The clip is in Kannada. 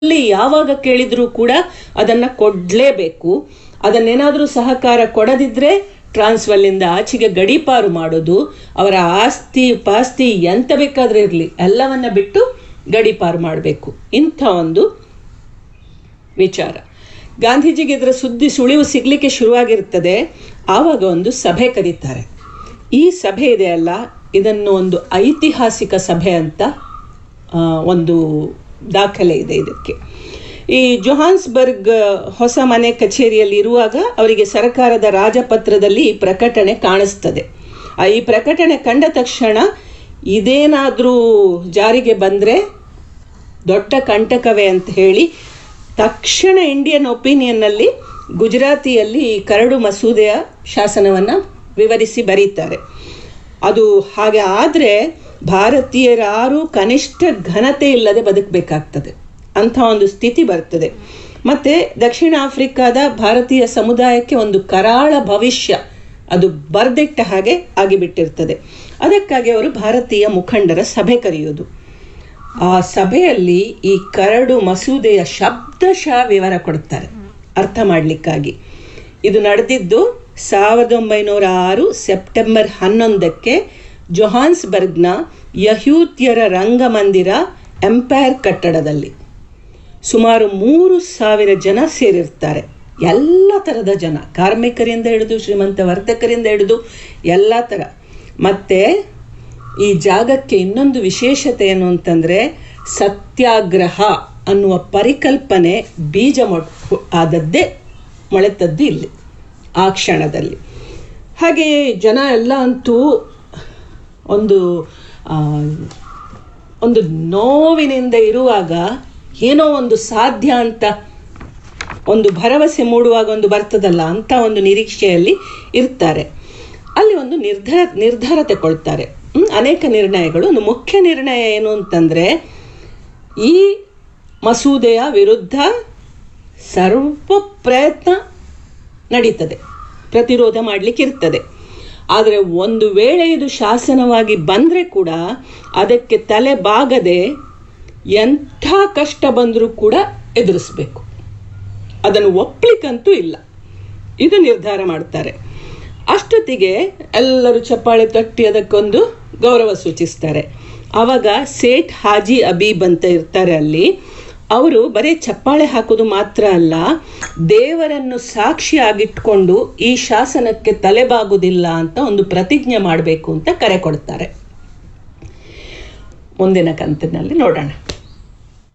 ಎಲ್ಲಿ ಯಾವಾಗ ಕೇಳಿದ್ರೂ ಕೂಡ ಅದನ್ನು ಕೊಡಲೇಬೇಕು ಅದನ್ನೇನಾದರೂ ಸಹಕಾರ ಕೊಡದಿದ್ದರೆ ಟ್ರಾನ್ಸ್ವಲ್ಲಿಂದ ಆಚೆಗೆ ಗಡೀಪಾರು ಮಾಡೋದು ಅವರ ಆಸ್ತಿ ಪಾಸ್ತಿ ಎಂತ ಬೇಕಾದರೂ ಇರಲಿ ಎಲ್ಲವನ್ನ ಬಿಟ್ಟು ಗಡೀಪಾರು ಮಾಡಬೇಕು ಇಂಥ ಒಂದು ವಿಚಾರ ಗಾಂಧೀಜಿಗೆ ಇದರ ಸುದ್ದಿ ಸುಳಿವು ಸಿಗಲಿಕ್ಕೆ ಶುರುವಾಗಿರ್ತದೆ ಆವಾಗ ಒಂದು ಸಭೆ ಕರೀತಾರೆ ಈ ಸಭೆ ಇದೆಯಲ್ಲ ಇದನ್ನು ಒಂದು ಐತಿಹಾಸಿಕ ಸಭೆ ಅಂತ ಆ, ಒಂದು ದಾಖಲೆ ಇದೆ ಇದಕ್ಕೆ ಈ ಜೊಹಾನ್ಸ್ಬರ್ಗ್ ಹೊಸ ಮನೆ ಕಚೇರಿಯಲ್ಲಿ ಇರುವಾಗ ಅವರಿಗೆ ಸರ್ಕಾರದ ರಾಜಪತ್ರದಲ್ಲಿ ಈ ಪ್ರಕಟಣೆ ಕಾಣಿಸ್ತದೆ ಆ ಈ ಪ್ರಕಟಣೆ ಕಂಡ ತಕ್ಷಣ ಇದೇನಾದರೂ ಜಾರಿಗೆ ಬಂದರೆ ದೊಡ್ಡ ಕಂಟಕವೇ ಅಂತ ಹೇಳಿ ತಕ್ಷಣ ಇಂಡಿಯನ್ ಒಪಿನಿಯನ್ನಲ್ಲಿ ಗುಜರಾತಿಯಲ್ಲಿ ಈ ಕರಡು ಮಸೂದೆಯ ಶಾಸನವನ್ನು ವಿವರಿಸಿ ಬರೀತಾರೆ ಅದು ಹಾಗೆ ಆದರೆ ಭಾರತೀಯರಾರು ಕನಿಷ್ಠ ಘನತೆ ಇಲ್ಲದೆ ಬದುಕಬೇಕಾಗ್ತದೆ ಅಂಥ ಒಂದು ಸ್ಥಿತಿ ಬರ್ತದೆ ಮತ್ತು ದಕ್ಷಿಣ ಆಫ್ರಿಕಾದ ಭಾರತೀಯ ಸಮುದಾಯಕ್ಕೆ ಒಂದು ಕರಾಳ ಭವಿಷ್ಯ ಅದು ಬರ್ದಿಟ್ಟ ಹಾಗೆ ಆಗಿಬಿಟ್ಟಿರ್ತದೆ ಅದಕ್ಕಾಗಿ ಅವರು ಭಾರತೀಯ ಮುಖಂಡರ ಸಭೆ ಕರೆಯೋದು ಆ ಸಭೆಯಲ್ಲಿ ಈ ಕರಡು ಮಸೂದೆಯ ಶಬ್ದಶಃ ವಿವರ ಕೊಡ್ತಾರೆ ಅರ್ಥ ಮಾಡಲಿಕ್ಕಾಗಿ ಇದು ನಡೆದಿದ್ದು ಸಾವಿರದ ಒಂಬೈನೂರ ಆರು ಸೆಪ್ಟೆಂಬರ್ ಹನ್ನೊಂದಕ್ಕೆ ಜೊಹಾನ್ಸ್ಬರ್ಗ್ನ ಯಹೂದ್ಯರ ರಂಗಮಂದಿರ ಎಂಪೈರ್ ಕಟ್ಟಡದಲ್ಲಿ ಸುಮಾರು ಮೂರು ಸಾವಿರ ಜನ ಸೇರಿರ್ತಾರೆ ಎಲ್ಲ ಥರದ ಜನ ಕಾರ್ಮಿಕರಿಂದ ಹಿಡಿದು ಶ್ರೀಮಂತ ವರ್ತಕರಿಂದ ಹಿಡಿದು ಎಲ್ಲ ಥರ ಮತ್ತು ಈ ಜಾಗಕ್ಕೆ ಇನ್ನೊಂದು ವಿಶೇಷತೆ ಏನು ಅಂತಂದರೆ ಸತ್ಯಾಗ್ರಹ ಅನ್ನುವ ಪರಿಕಲ್ಪನೆ ಬೀಜ ಮೊಟ್ ಆದದ್ದೇ ಮೊಳೆತದ್ದು ಇಲ್ಲಿ ಆ ಕ್ಷಣದಲ್ಲಿ ಹಾಗೆಯೇ ಜನ ಎಲ್ಲ ಅಂತೂ ಒಂದು ಆ, ಒಂದು ನೋವಿನಿಂದ ಇರುವಾಗ ಏನೋ ಒಂದು ಸಾಧ್ಯ ಅಂತ ಒಂದು ಭರವಸೆ ಮೂಡುವಾಗ ಒಂದು ಬರ್ತದಲ್ಲ ಅಂತ ಒಂದು ನಿರೀಕ್ಷೆಯಲ್ಲಿ ಇರ್ತಾರೆ ಅಲ್ಲಿ ಒಂದು ನಿರ್ಧಾರ ನಿರ್ಧಾರ ತಗೊಳ್ತಾರೆ ಹ್ಮ್, ಅನೇಕ ನಿರ್ಣಯಗಳು ಒಂದು ಮುಖ್ಯ ನಿರ್ಣಯ ಏನು ಅಂತಂದರೆ ಈ ಮಸೂದೆಯ ವಿರುದ್ಧ ಸರ್ವ ಪ್ರಯತ್ನ ನಡೀತದೆ ಪ್ರತಿರೋಧ ಮಾಡಲಿಕ್ಕೆ ಇರ್ತದೆ ಆದರೆ ಒಂದು ವೇಳೆ ಇದು ಶಾಸನವಾಗಿ ಬಂದರೆ ಕೂಡ ಅದಕ್ಕೆ ತಲೆ ಬಾಗದೆ ಎಂಥ ಕಷ್ಟ ಬಂದರೂ ಕೂಡ ಎದುರಿಸಬೇಕು ಅದನ್ನು ಒಪ್ಲಿಕ್ಕಂತೂ ಇಲ್ಲ ಇದು ನಿರ್ಧಾರ ಮಾಡ್ತಾರೆ ಅಷ್ಟೊತ್ತಿಗೆ ಎಲ್ಲರೂ ಚಪ್ಪಾಳೆ ತಟ್ಟಿ ಅದಕ್ಕೊಂದು ಗೌರವ ಸೂಚಿಸ್ತಾರೆ ಆವಾಗ ಸೇಠ್ ಹಾಜಿ ಅಬೀಬ್ ಅಂತ ಇರ್ತಾರೆ ಅಲ್ಲಿ ಅವರು ಬರೀ ಚಪ್ಪಾಳೆ ಹಾಕೋದು ಮಾತ್ರ ಅಲ್ಲ ದೇವರನ್ನು ಸಾಕ್ಷಿಯಾಗಿಟ್ಕೊಂಡು ಈ ಶಾಸನಕ್ಕೆ ತಲೆಬಾಗುವುದಿಲ್ಲ ಅಂತ ಒಂದು ಪ್ರತಿಜ್ಞೆ ಮಾಡಬೇಕು ಅಂತ ಕರೆ ಕೊಡ್ತಾರೆ ಮುಂದಿನ ಕಂತಿನಲ್ಲಿ ನೋಡೋಣ